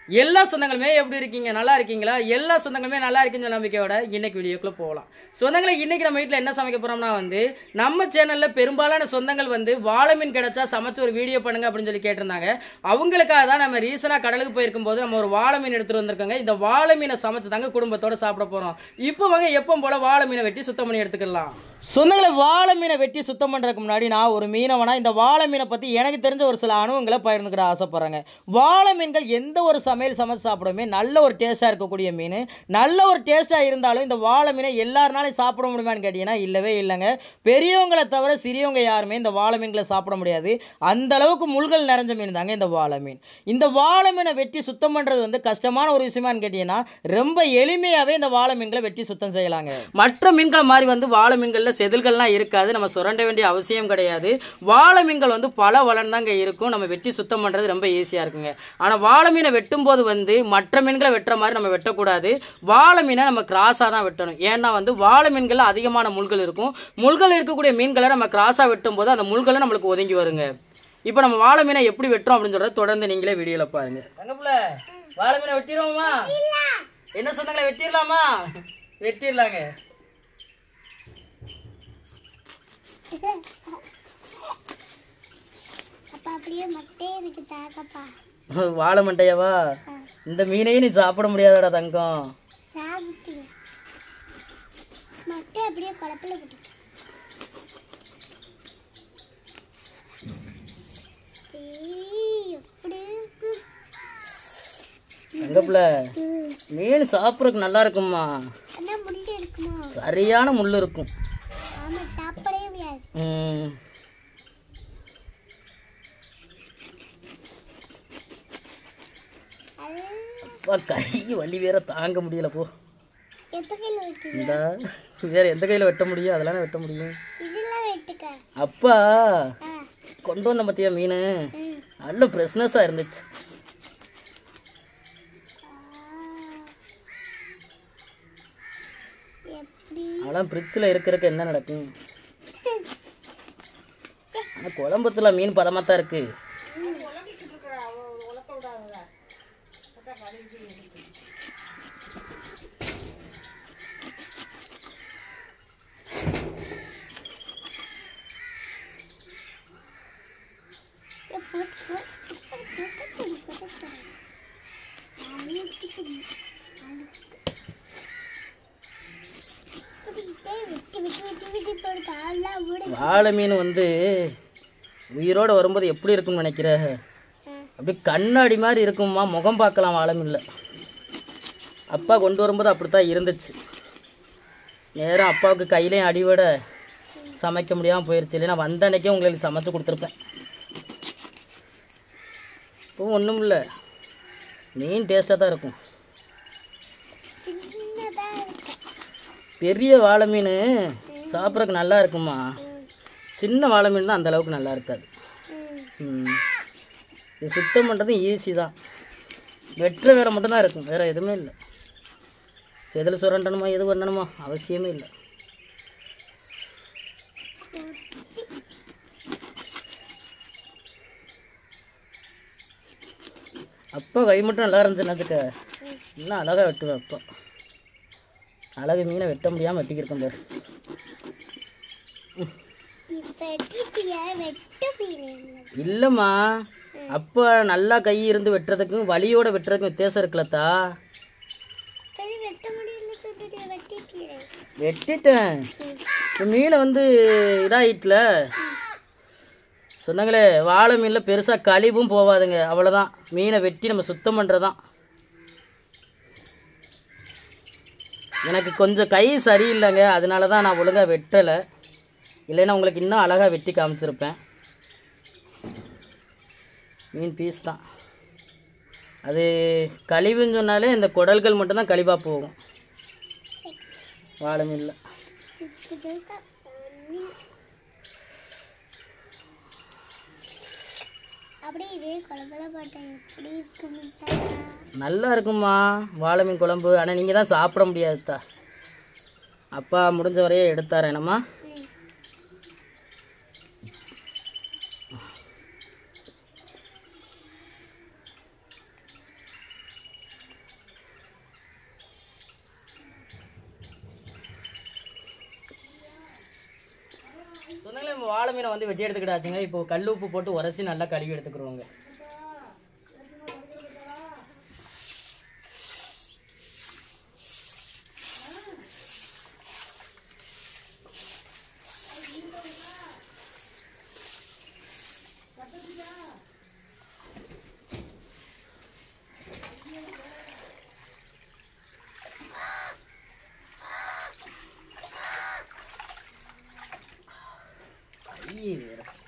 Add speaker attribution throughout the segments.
Speaker 1: எல்லா சொந்தங்களுமே எப்படி இருக்கீங்க நல்லா இருக்கீங்களா எல்லா சொந்தங்களுமே நல்லா இருக்குன்னு நம்பிக்கையோட இன்னைக்கு வீடியோக்குள்ள போகலாம் சொந்தங்களை இன்னைக்கு நம்ம வீட்டில் என்ன சமைக்க போறோம்னா வந்து நம்ம சேனல்ல பெரும்பாலான சொந்தங்கள் வந்து வாழை மீன் கிடைச்சா சமைச்சு ஒரு வீடியோ பண்ணுங்க அப்படின்னு சொல்லி கேட்டிருந்தாங்க அவங்களுக்காக தான் நம்ம ரீசனாக கடலுக்கு போயிருக்கும் போது நம்ம ஒரு வாழை மீன் எடுத்துட்டு வந்திருக்கோங்க இந்த வாழை மீனை சமைச்சு தாங்க குடும்பத்தோட சாப்பிட போறோம் இப்போ வாங்க எப்பவும் போல வாழை மீனை வெட்டி சுத்தம் பண்ணி எடுத்துக்கலாம் சொந்தங்களை வாழை மீனை வெட்டி சுத்தம் பண்ணுறதுக்கு முன்னாடி நான் ஒரு மீனவனா இந்த வாழை மீனை பற்றி எனக்கு தெரிஞ்ச ஒரு சில அனுபவங்களை பகிர்ந்துக்கிற ஆசைப்பட்றேங்க வாழை மீன்கள் எந்த ஒரு சமையல் சமைச்சு சாப்பிடுமே நல்ல ஒரு டேஸ்ட்டாக இருக்கக்கூடிய மீன் நல்ல ஒரு டேஸ்ட்டாக இருந்தாலும் இந்த வாழை மீனை எல்லாருனாலையும் சாப்பிட முடியுமான்னு கேட்டிங்கன்னா இல்லவே இல்லைங்க பெரியவங்களை தவிர சிறியவங்க யாருமே இந்த வாழை மீன்களை சாப்பிட முடியாது அந்த அளவுக்கு முள்கள் நிறைஞ்ச மீன் தாங்க இந்த வாழை மீன் இந்த வாழை மீனை வெட்டி சுத்தம் பண்ணுறது வந்து கஷ்டமான ஒரு விஷயமான்னு கேட்டிங்கன்னா ரொம்ப எளிமையாகவே இந்த வாழை மீன்களை வெட்டி சுத்தம் செய்யலாங்க மற்ற மீன்கள் மாதிரி வந்து வாழை மீன்களில் செதில்கள்லாம் இருக்காது நம்ம சுரண்ட வேண்டிய அவசியம் கிடையாது வாழை மீன்கள் வந்து பல வளன் தாங்க இருக்கும் நம்ம வெட்டி சுத்தம் பண்ணுறது ரொம்ப ஈஸியாக இருக்குங்க ஆனால் வாழை மீனை வெட்டும்போது வந்து மற்ற மீன்களை வெட்டுற மாதிரி நம்ம வெட்டக்கூடாது வாழை மீனை நம்ம கிராஸாக தான் வெட்டணும் ஏன்னா வந்து வாழை மீன்களில் அதிகமான முள்கள் இருக்கும் முள்கள் இருக்கக்கூடிய மீன்களை நம்ம கிராஸாக வெட்டும் போது அந்த முள்களை நம்மளுக்கு ஒதுங்கி வருங்க இப்போ நம்ம வாழை மீனை எப்படி வெட்டுறோம் அப்படின்னு சொல்றத தொடர்ந்து நீங்களே வீடியோல பாருங்க தங்கப்புல வாழை மீனை வெட்டிடுவோமா என்ன சொன்னாங்களே வெட்டிடலாமா வெட்டிடலாங்க
Speaker 2: அப்பா அப்படியே மட்டே எனக்கு தாக்கப்பா
Speaker 1: வாழை மண்டையாவா இந்த மீனையும் நீ சாப்பிட முடியாதடா தங்கம்
Speaker 2: சாப்பிட்டு மட்டை அப்படியே குழப்பில போட்டு எப்படி இருக்கு
Speaker 1: தங்கப்புல மீன் சாப்பிட்றதுக்கு நல்லா இருக்கும்மா
Speaker 2: அண்ணா முள்ளு இருக்குமா
Speaker 1: சரியான முள் இருக்கும்
Speaker 2: ஆமா சாப்பிடவே முடியாது
Speaker 1: ம்.
Speaker 2: அது
Speaker 1: அப்பா கை வலி வேற தாங்க முடியல போ
Speaker 2: எத்த கையில் வைக்கணும்
Speaker 1: இந்த வேற எந்த கையில வெட்ட முடியும் அதெல்லாம் வெட்ட முடியும்
Speaker 2: இதெல்லாம் வெட்டுக்க
Speaker 1: அப்பா
Speaker 2: ஆ
Speaker 1: கொண்டு வந்த பத்தியா மீன்
Speaker 2: ம்
Speaker 1: நல்ல ஃப்ரெஷ்னஸாக இருந்துச்சு
Speaker 2: எப்படி
Speaker 1: அதெல்லாம் ஃப்ரிட்ஜில் இருக்கிறதுக்கு என்ன நடக்கும் ஆனால் குழம்புத்துல மீன் பதமாக தான் இருக்கு வாழை மீன் வந்து உயிரோட வரும்போது எப்படி இருக்கும்னு நினைக்கிற அப்படியே கண்ணாடி மாதிரி இருக்கும்மா முகம் பார்க்கலாம் வாழை மீனில் அப்பா கொண்டு வரும்போது அப்படித்தான் இருந்துச்சு நேரம் அப்பாவுக்கு கையிலையும் அடிபட சமைக்க முடியாமல் போயிடுச்சு இல்லைன்னா வந்த அன்னைக்கே உங்களுக்கு சமைச்சு கொடுத்துருப்பேன் இப்போ ஒன்றும் இல்லை மீன் டேஸ்ட்டாக தான் இருக்கும்
Speaker 2: சின்னதா இருக்கு
Speaker 1: பெரிய வாழை மீன் சாப்பிட்றதுக்கு நல்லா இருக்குமா சின்ன வாழை மீன் தான் அந்த அளவுக்கு நல்லா இருக்காது
Speaker 2: ம்.
Speaker 1: ம். இது சுத்தம் பண்ணுறதும் ஈஸி தான் வெட்டுற வேலை மட்டும்தான் இருக்கும் வேறு எதுவுமே இல்லை செதில் சுரண்டணுமா எது பண்ணணுமா அவசியமே இல்லை அப்பா கை மட்டும் நல்லா இருந்துச்சுன்னு வச்சுக்க இன்னும் அழகாக வெட்டுவேன் அப்பா அழகு மீனை வெட்ட முடியாமல் வெட்டிக்கிருக்கேன் பாரு
Speaker 2: இப்ப வெட்டிட்டியா வெட்ட மீன்
Speaker 1: இல்லைம்மா அப்போ நல்லா கை இருந்து வெட்டுறதுக்கும் வலியோட வெட்டுறதுக்கும் வித்தியாசம் இருக்குல்லத்தா
Speaker 2: கை வெட்ட முடியல சொல்லிட்டு வெட்டிட்டீங்க
Speaker 1: வெட்டிட்டேன் இந்த மீனை வந்து இதாயிட்டுல சொன்னாங்களே வாழை மீனில் பெருசாக கழிவும் போகாதுங்க அவ்வளோதான் மீனை வெட்டி நம்ம சுத்தம் பண்ணுறதான் எனக்கு கொஞ்சம் கை சரியில்லைங்க அதனால தான் நான் ஒழுங்காக வெட்டலை இல்லைன்னா உங்களுக்கு இன்னும் அழகாக வெட்டி காமிச்சிருப்பேன் மீன் பீஸ் தான் அது கழிவுன்னு சொன்னாலே இந்த குடல்கள் மட்டும்தான் கழிவாக போகும் வாழை மீனில்
Speaker 2: இப்படிதான் மீன். அப்படியே இதே குழம்புல போட்டேன் எப்படி இருக்கு முட்டை
Speaker 1: நல்லா இருக்கும்மா வாழை மீன் குழம்பு ஆனால் நீங்கள் தான் சாப்பிட முடியாதுதா அப்பா முடிஞ்ச வரையே எடுத்தார் என்னம்மா
Speaker 2: ம்.
Speaker 1: சொந்தங்களே நம்ம வாழை மீனை வந்து வெட்டி எடுத்துக்கிட்டாச்சுங்க இப்போ கல் உப்பு போட்டு உரசி நல்லா கழுவி எடுத்துக்கிறோங்க ஐயே, வேற ச-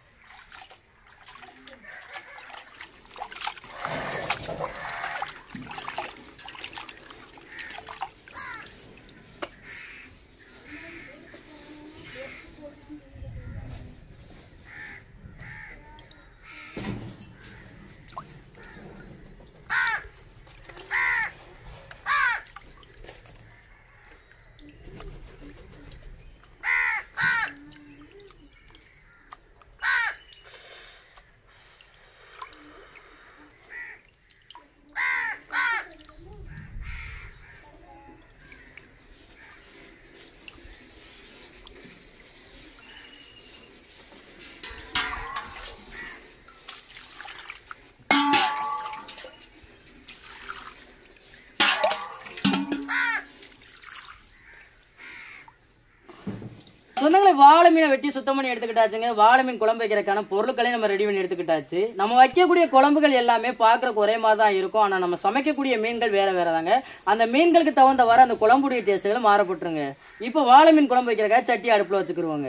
Speaker 1: சொந்தங்களை வாழை மீனை வெட்டி சுத்தம் பண்ணி எடுத்துக்கிட்டாச்சுங்க வாழை மீன் குழம்பு வைக்கிறதுக்கான பொருட்களையும் நம்ம ரெடி பண்ணி எடுத்துக்கிட்டாச்சு நம்ம வைக்கக்கூடிய குழம்புகள் எல்லாமே பார்க்கறக்கு ஒரே மாதிரி தான் இருக்கும் ஆனா நம்ம சமைக்கக்கூடிய மீன்கள் வேற வேற தாங்க அந்த மீன்களுக்கு தகுந்த வர அந்த குழம்புடைய டேஸ்ட்டுகள் மாறப்பட்டுருங்க இப்போ வாழை மீன் குழம்பு வைக்கிறக்காக சட்டி அடுப்புல வச்சுக்கிருவோங்க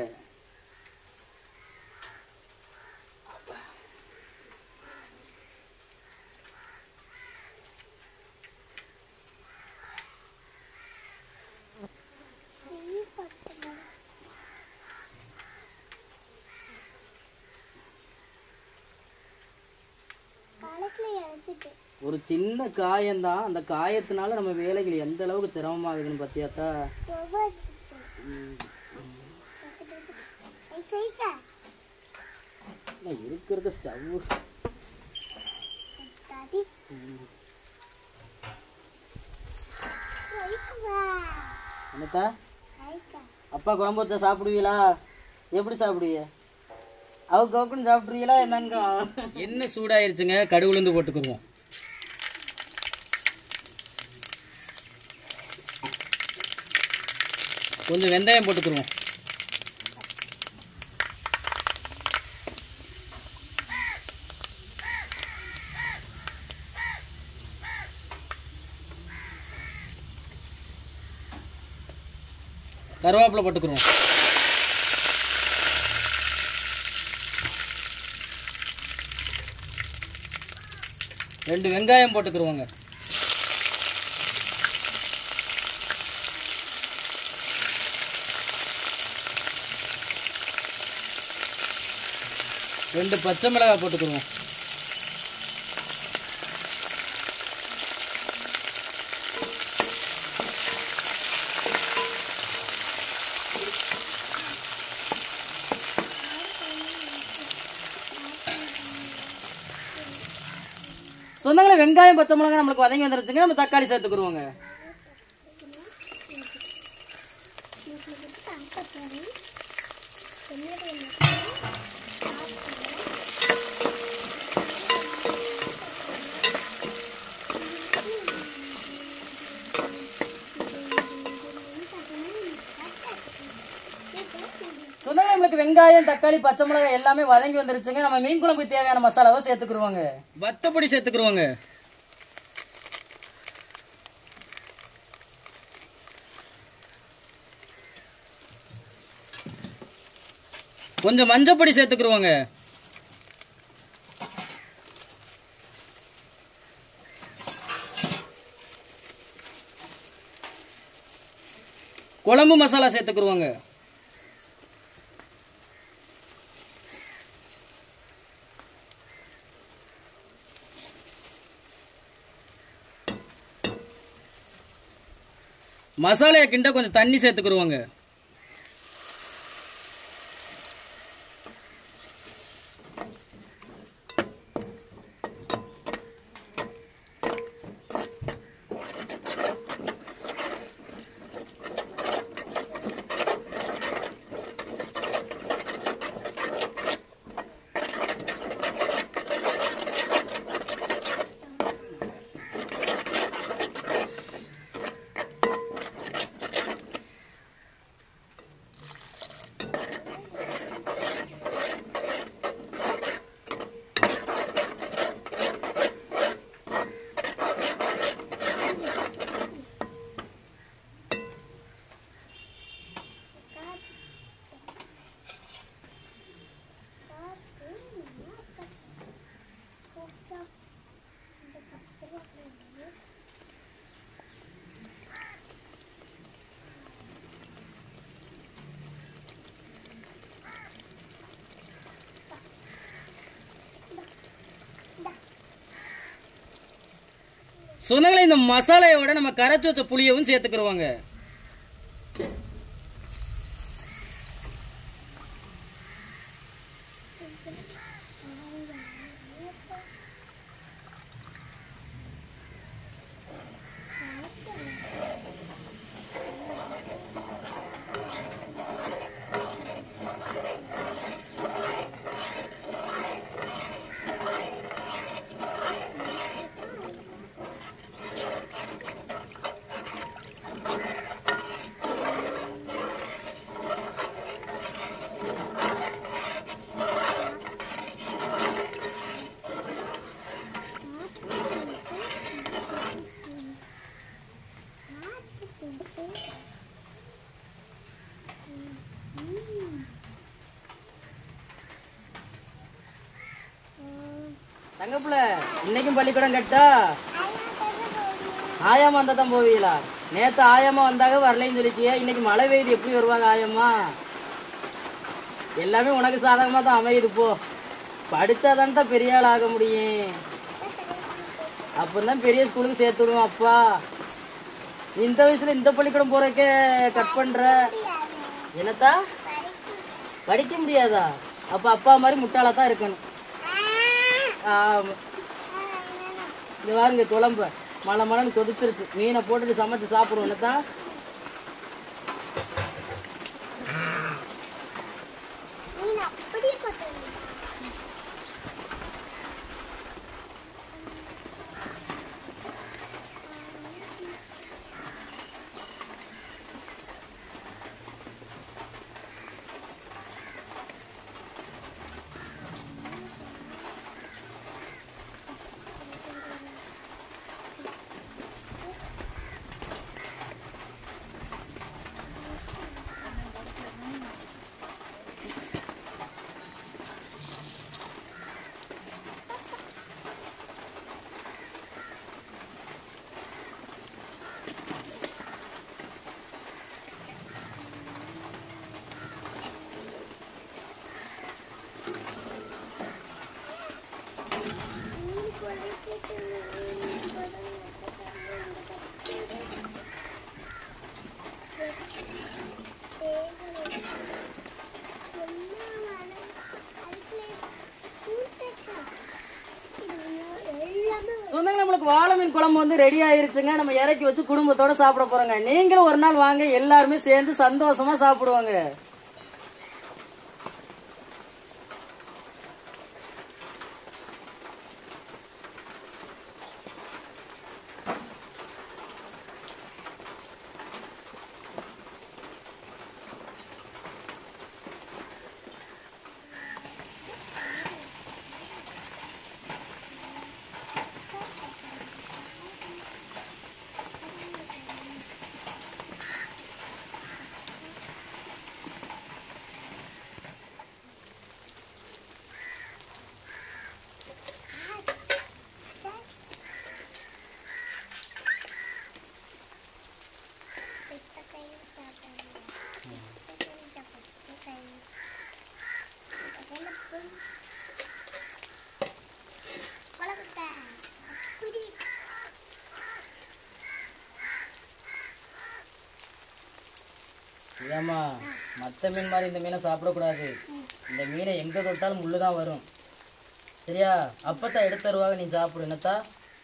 Speaker 2: கணக்குல இழைச்சிட்டு
Speaker 1: ஒரு சின்ன காயம்தான் அந்த காயத்தினால நம்ம வேலைகள் எந்த அளவுக்கு சிரமமாகுதுன்னு பத்தியாத்தா
Speaker 2: ரொம்ப கைக்கா
Speaker 1: இருக்க இருக்க ஸ்டவ்
Speaker 2: டாடி கைக்கா
Speaker 1: என்னத்தா
Speaker 2: கைக்கா
Speaker 1: அப்பா குழம்பு வச்சா சாப்பிடுவீங்களா எப்படி சாப்பிடுவீங்க அவுக்கு அவுக்குன்னு சாப்பிட்றீங்களா என்னங்க என்ன சூடாயிருச்சுங்க கடுகுலேருந்து போட்டுக்குருவோம் கொஞ்சம் வெந்தயம் போட்டுக்குருவோம் கருவேப்பிலை போட்டுக்குருவோம் ரெண்டு வெங்காயம் போட்டுக்குருவோங்க ரெண்டு பச்சை மிளகாய் போட்டுக்குருவோம் சொந்தங்களே வெங்காயம் பச்சை மிளகாய் நம்மளுக்கு வதங்கி வந்துருச்சுங்க நம்ம தக்காளி சேர்த்துக்குருவோங்க சொந்தங்களே நம்மளுக்கு வெங்காயம் தக்காளி பச்சை மிளகாய் எல்லாமே வதங்கி வந்துருச்சுங்க நம்ம மீன் குழம்புக்கு தேவையான மசாலாவை சேர்த்துக்குருவோங்க வத்தப்பொடி சேர்த்துக்குருவோங்க கொஞ்சம் மஞ்சப்பொடி சேர்த்துக்குருவோங்க குழம்பு மசாலா சேர்த்துக்குருவோங்க மசாலையை கிண்ட கொஞ்சம் தண்ணி சேர்த்துக்குருவோங்க சொந்தங்களை இந்த மசாலையோட நம்ம கரைச்சி வச்ச புளியவும் சேர்த்துக்கிருவாங்க தங்கப்புல இன்னைக்கும் பள்ளிக்கூடம் கட்டா ஆயாமா வந்தா தான் போவீங்களா நேத்து ஆயாமா வந்தாக வரலைன்னு சொல்லிச்சியே இன்னைக்கு மழை பெய்யுது எப்படி வருவாங்க ஆயாமா எல்லாமே உனக்கு சாதகமா தான் அமையுது போ படிச்சாதான் தான் பெரிய ஆள் ஆக முடியும் அப்பந்தான் பெரிய ஸ்கூலுக்கு சேர்த்து விடுவோம் அப்பா இந்த வயசுல இந்த பள்ளிக்கூடம் போறதுக்கே கட் பண்ற என்னத்தா படிக்க முடியாதா அப்ப அப்பா மாதிரி முட்டாளா தான் இருக்கணும் ஆமா இந்த பாருங்க குழம்பு மலை மலைன்னு கொதிச்சிருச்சு மீனை போட்டுட்டு சமைச்சு சாப்பிடுவோம் என்னத்தா
Speaker 2: மீன் அப்படியே கொண்டு மீன் கொலைக்கிட்டு மீன் எல்லாமே
Speaker 1: சொந்தங்க நம்மளுக்கு வாழை மீன் குழம்பு வந்து ரெடி ஆயிருச்சுங்க நம்ம இறக்கி வச்சு குடும்பத்தோட சாப்பிட போறோங்க நீங்களும் ஒரு நாள் வாங்க எல்லாருமே சேர்ந்து சந்தோஷமா சாப்பிடுவாங்க ஏமா மற்ற மீன் மாதிரி இந்த மீனை சாப்பிடக்கூடாது இந்த மீனை எங்க தொட்டாலும் முள்ளு தான் வரும் சரியா அப்பத்தான் எடுத்து தருவாங்க நீ சாப்பிடு என்னத்தா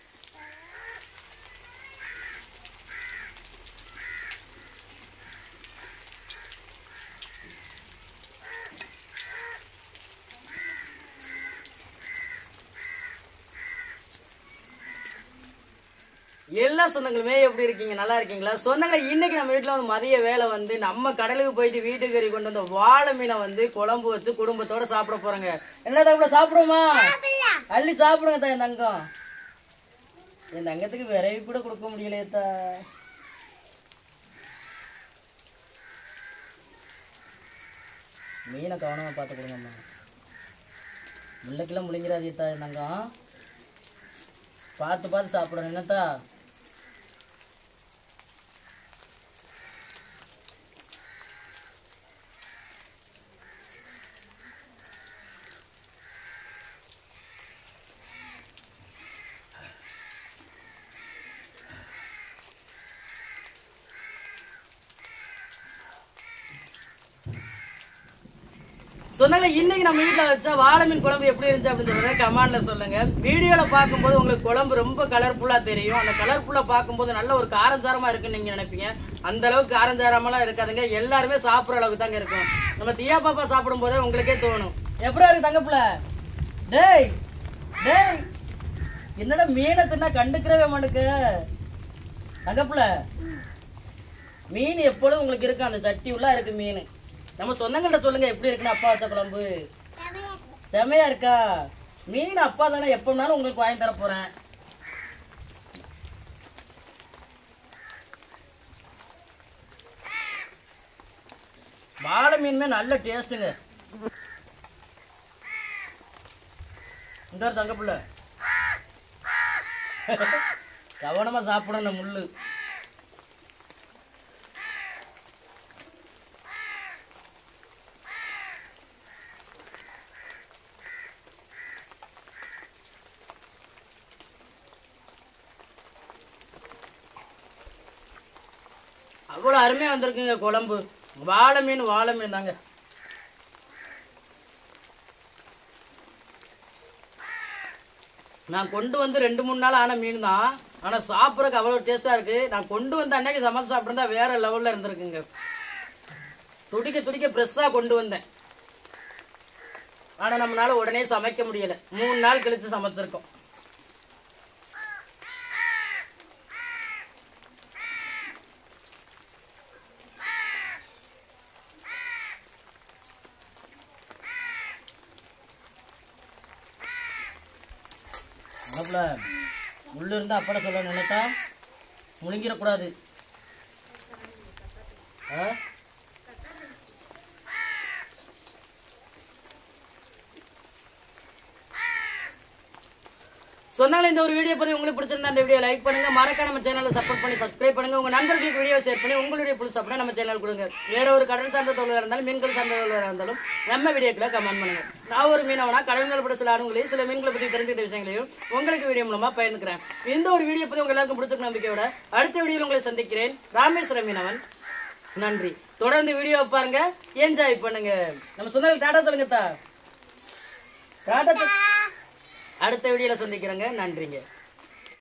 Speaker 1: எல்லா சொந்தங்களுமே எப்படி இருக்கீங்க நல்லா இருக்கீங்களா சொந்தங்களை இன்னைக்கு நம்ம வீட்டுல வந்து மதிய வேலை வந்து நம்ம கடலுக்கு போயிட்டு வீட்டுக்கு கறி கொண்டு வந்த வாழை மீனை வந்து குழம்பு வச்சு குடும்பத்தோட சாப்பிட போறோங்க என்ன தவிர சாப்பிடுவோமா அள்ளி சாப்பிடுங்க தா என் தங்கம் என் தங்கத்துக்கு விரைவி கூட கொடுக்க முடியலையேத்தா மீனை கவனமா பார்த்து கொடுங்கம்மா முள்ளைக்கெல்லாம் முழுங்கிறாதீத்தா என் தங்கம் பார்த்து பார்த்து சாப்பிடணும் என்னத்தா சொன்னாங்க இன்னைக்கு நம்ம வீட்ல வச்ச வாழை மீன் குழம்பு எப்படி இருந்துச்சு அப்படின்றத கமெண்ட்ல சொல்லுங்க வீடியோல பார்க்கும்போது உங்களுக்கு குழம்பு ரொம்ப கலர்ஃபுல்லா தெரியும் அந்த கலர்ஃபுல்லா பார்க்கும்போது நல்ல ஒரு காரஞ்சாரமா இருக்குன்னு நீங்க நினைப்பீங்க அந்த அளவுக்கு காரஞ்சாரமெல்லாம் இருக்காதுங்க எல்லாருமே சாப்பிடுற அளவுக்கு தாங்க இருக்கும் நம்ம தியா பாப்பா சாப்பிடும் போதே உங்களுக்கே தோணும் எப்படா இருக்கு தங்கப்புல டேய் டேய் என்னடா மீனை தின்னா கண்டுக்கிறவே மாட்டுக்கு தங்கப்புல மீன் எப்பொழுதும் உங்களுக்கு இருக்கு அந்த சட்டி உள்ள இருக்கு மீன் நம்ம சொந்தங்கள்ட்ட சொல்லுங்க எப்படி இருக்குன்னு அப்பா வச்ச குழம்பு செமையா இருக்கா மீன் அப்பா தானே எப்பனாலும் உங்களுக்கு வாங்கி தர போறேன் வாழை மீனுமே நல்ல டேஸ்ட்டுங்க இந்த தங்க புள்ள கவனமா சாப்பிடணும் முள்ளு அவ்வளோ அருமையா வந்திருக்குங்க குழம்பு வாழை மீன் வாழை மீன் தாங்க நான் கொண்டு வந்து ரெண்டு மூணு நாள் ஆன மீன் தான் ஆனா சாப்பிட்றதுக்கு அவ்வளோ டேஸ்டா இருக்கு நான் கொண்டு வந்த அன்னைக்கு சமைச்சு சாப்பிட்ருந்தா வேற லெவல்ல இருந்திருக்குங்க துடிக்க துடிக்க ஃப்ரெஷ்ஷா கொண்டு வந்தேன் ஆனா நம்மளால உடனே சமைக்க முடியல மூணு நாள் கழிச்சு சமைச்சிருக்கோம் மாப்பிள முள்ளு இருந்தா அப்பட சொல்ல நினைத்தா முழுங்கிடக்கூடாது ஆ? சொன்னால இந்த ஒரு வீடியோ பத்தி உங்களுக்கு பிடிச்சிருந்தா இந்த வீடியோ லைக் பண்ணுங்க மறக்காம நம்ம சேனலை சப்போர்ட் பண்ணி சப்ஸ்கிரைப் பண்ணுங்க உங்க நண்பர்களுக்கு வீடியோ ஷேர் பண்ணி உங்களுடைய புல் சப்போர்ட் நம்ம சேனல் கொடுங்க வேற ஒரு கடல் சார்ந்த தொழிலாக இருந்தாலும் மீன்கள் சார்ந்த தொழிலாக இருந்தாலும் நம்ம வீடியோக்களை கமெண்ட் பண்ணுங்க நான் ஒரு மீனவனா கடல் மேல் பட சில ஆளுங்களையும் சில மீன்களை பத்தி தெரிஞ்சுக்கிட்ட விஷயங்களையும் உங்களுக்கு வீடியோ மூலமா பயந்துக்கிறேன் இந்த ஒரு வீடியோ பத்தி உங்க எல்லாருக்கும் பிடிச்சிருக்க நம்பிக்கையோட அடுத்த வீடியோவில் உங்களை சந்திக்கிறேன் ராமேஸ்வர மீனவன் நன்றி தொடர்ந்து வீடியோ பாருங்க என்ஜாய் பண்ணுங்க நம்ம சொந்தங்கள் டாடா சொல்லுங்க தா டாடா சொல்- அடுத்த வீடியோல சந்திக்கிறேங்க நன்றிங்க